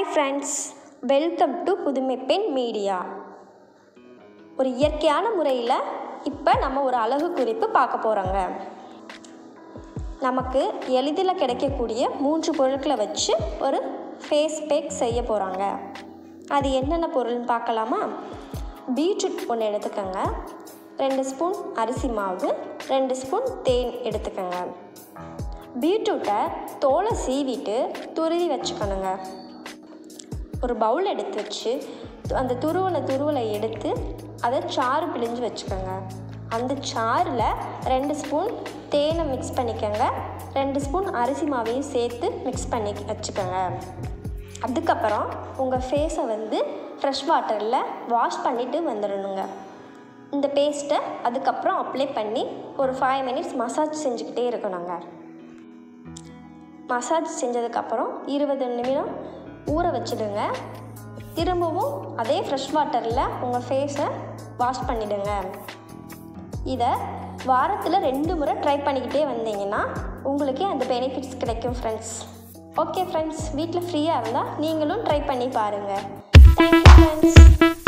friends welcome to புதுமை பெண் media ஒரு இயற்கையான முறையில் இப்போ நம்ம ஒரு அழகு குறிப்பு பார்க்க போகிறோங்க நமக்கு எளிதில் கிடைக்கக்கூடிய மூன்று பொருட்களை வச்சு ஒரு ஃபேஸ் பேக் செய்ய போகிறாங்க அது என்னென்ன பொருள்னு பார்க்கலாமா பீட்ரூட் ஒன்று எடுத்துக்கோங்க ரெண்டு ஸ்பூன் அரிசி மாவு ரெண்டு ஸ்பூன் தேன் எடுத்துக்கோங்க பீட்ரூட்டை தோலை சீவிட்டு துருவி வச்சுக்கணுங்க ஒரு பவுல் எடுத்து வச்சு அந்த துருவலை துருவலை எடுத்து அதை சாறு பிழிஞ்சு வச்சுக்கோங்க அந்த சாறில் ரெண்டு ஸ்பூன் தேனை மிக்ஸ் பண்ணிக்கோங்க ரெண்டு ஸ்பூன் அரிசி மாவையும் சேர்த்து மிக்ஸ் பண்ணி வச்சுக்கோங்க அதுக்கப்புறம் உங்கள் ஃபேஸை வந்து ஃப்ரெஷ் வாட்டரில் வாஷ் பண்ணிவிட்டு வந்துடணுங்க இந்த பேஸ்ட்டை அதுக்கப்புறம் அப்ளை பண்ணி ஒரு ஃபைவ் மினிட்ஸ் மசாஜ் செஞ்சுக்கிட்டே இருக்கணுங்க மசாஜ் செஞ்சதுக்கப்புறம் இருபது நிமிடம் ஊற வச்சிடுங்க திரும்பவும் அதே ஃப்ரெஷ் வாட்டரில் உங்கள் ஃபேஸை வாஷ் பண்ணிவிடுங்க இதை வாரத்தில் ரெண்டு முறை ட்ரை பண்ணிக்கிட்டே வந்தீங்கன்னா உங்களுக்கே அந்த பெனிஃபிட்ஸ் கிடைக்கும் ஃப்ரெண்ட்ஸ் ஓகே ஃப்ரெண்ட்ஸ் வீட்டில் ஃப்ரீயாக இருந்தால் நீங்களும் ட்ரை பண்ணி பாருங்கள் தேங்க்யூ ஃப்ரெண்ட்ஸ்